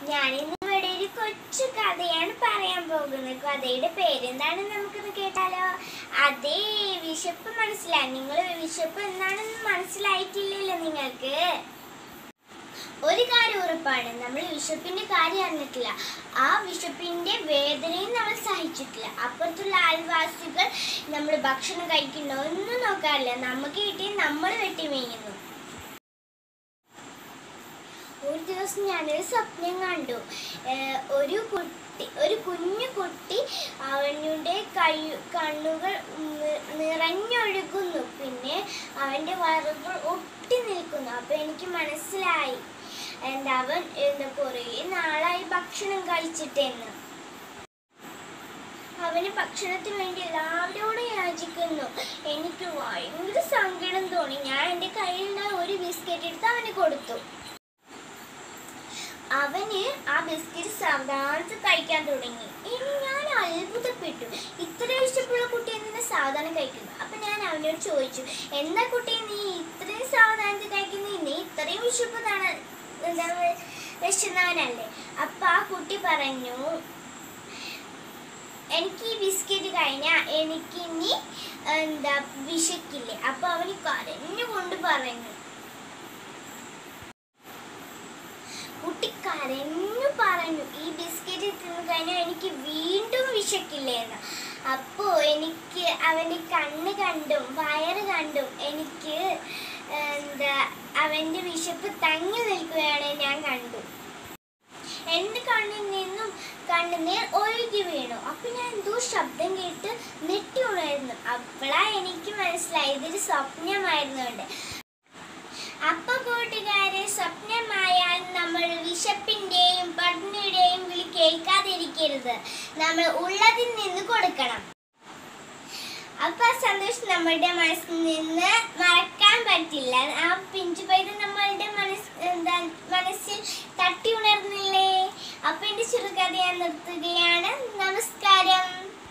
ഞാനിന്ന് ഇവിടെ ഒരു കൊച്ചു കഥയാണ് പറയാൻ പോകുന്നത് കഥയുടെ പേരെന്താണെന്ന് നമുക്കൊന്ന് കേട്ടാലോ അതേ വിശപ്പ് മനസ്സിലായി നിങ്ങൾ വിശപ്പ് എന്താണെന്ന് മനസ്സിലായിട്ടില്ലല്ലോ നിങ്ങൾക്ക് ഒരു കാര്യം ഉറപ്പാണ് നമ്മൾ വിശപ്പിന്റെ കാര്യം അറിഞ്ഞിട്ടില്ല ആ വിശപ്പിന്റെ വേദനയും നമ്മൾ സഹിച്ചിട്ടില്ല അപ്പുറത്തുള്ള അയൽവാസികൾ നമ്മൾ ഭക്ഷണം കഴിക്കണ്ടോ ഒന്നും നോക്കാറില്ല നമുക്ക് കിട്ടി നമ്മൾ വെട്ടി വീഴുന്നു ഒരു ദിവസം ഞാനൊരു സ്വപ്നം കണ്ടു ഏഹ് ഒരു കുട്ടി ഒരു കുഞ്ഞു കുട്ടി അവനുടെ കൈ കണ്ണുകൾ നി- നിറഞ്ഞൊഴുകുന്നു പിന്നെ അവൻ്റെ വയറുകൾ ഒട്ടി നിൽക്കുന്നു അപ്പോൾ എനിക്ക് മനസ്സിലായി എന്താ അവൻ എന്താ കുറേ നാളായി ഭക്ഷണം കഴിച്ചിട്ടെന്ന് അവന് ഭക്ഷണത്തിന് വേണ്ടി എല്ലാവരോടും യാചിക്കുന്നു എനിക്ക് ഭയങ്കര സങ്കടം തോന്നി ഞാൻ എൻ്റെ കയ്യിലുള്ള ഒരു ബിസ്ക്കറ്റ് എടുത്ത് അവന് കൊടുത്തു അവന് ആ ബിസ്ക്കറ്റ് സാവധാനത്തിൽ കഴിക്കാൻ തുടങ്ങി ഇനി ഞാൻ അത്ഭുതപ്പെട്ടു ഇത്ര ഇഷ്ടമുള്ള കുട്ടി എന്തിനാ സാവധാനം കഴിക്കുന്നു അപ്പൊ ഞാൻ അവനോട് ചോദിച്ചു എന്താ കുട്ടി നീ ഇത്രയും സാവധാനത്തിൽ കഴിക്കുന്നു നീ ഇത്രയും വിശപ്പതാണ് എന്താ വിശന്നവനല്ലേ അപ്പൊ ആ കുട്ടി പറഞ്ഞു എനിക്ക് ഈ ബിസ്ക്കറ്റ് കഴിഞ്ഞാൽ എനിക്ക് ഇനി എന്താ വിശക്കില്ലേ അപ്പൊ അവന് കരഞ്ഞുകൊണ്ട് പറഞ്ഞു കുട്ടി കരഞ്ഞു പറഞ്ഞു ഈ ബിസ്ക്കറ്റ് തിന്നു കഴിഞ്ഞാൽ എനിക്ക് വീണ്ടും വിശക്കില്ലേന്ന് അപ്പോൾ എനിക്ക് അവൻ്റെ കണ്ണ് കണ്ടും വയറ് കണ്ടും എനിക്ക് എന്താ അവൻ്റെ വിശപ്പ് തങ്ങി നിൽക്കുകയാണ് ഞാൻ കണ്ടു എൻ്റെ കണ്ണിൽ നിന്നും കണ്ണുനീർ ഒഴുകി വീണു അപ്പൊ ഞാൻ എന്തോ ശബ്ദം കേട്ട് നെട്ടി ഉണർന്നു അപ്പോഴാ എനിക്ക് മനസ്സിലായി ഇതൊരു സ്വപ്നമായിരുന്നുണ്ട് അപ്പൊ കൂട്ടുകാരെ സ്വപ്നമായാൽ നമ്മൾ വിശപ്പിന്റെയും പട്ടിണിയുടെയും വിളി കേൾക്കാതിരിക്കരുത് നമ്മൾ ഉള്ളതിൽ നിന്ന് കൊടുക്കണം അപ്പൊ ആ സന്തോഷം നമ്മളുടെ മനസ്സിൽ നിന്ന് മറക്കാൻ പറ്റില്ല ആ പിഞ്ചു പൈത നമ്മളുടെ മനസ് എന്താ മനസ്സിൽ തട്ടി ഉണർന്നില്ലേ അപ്പൊ എന്റെ ചെറുകഥ ഞാൻ നിർത്തുകയാണ് നമസ്കാരം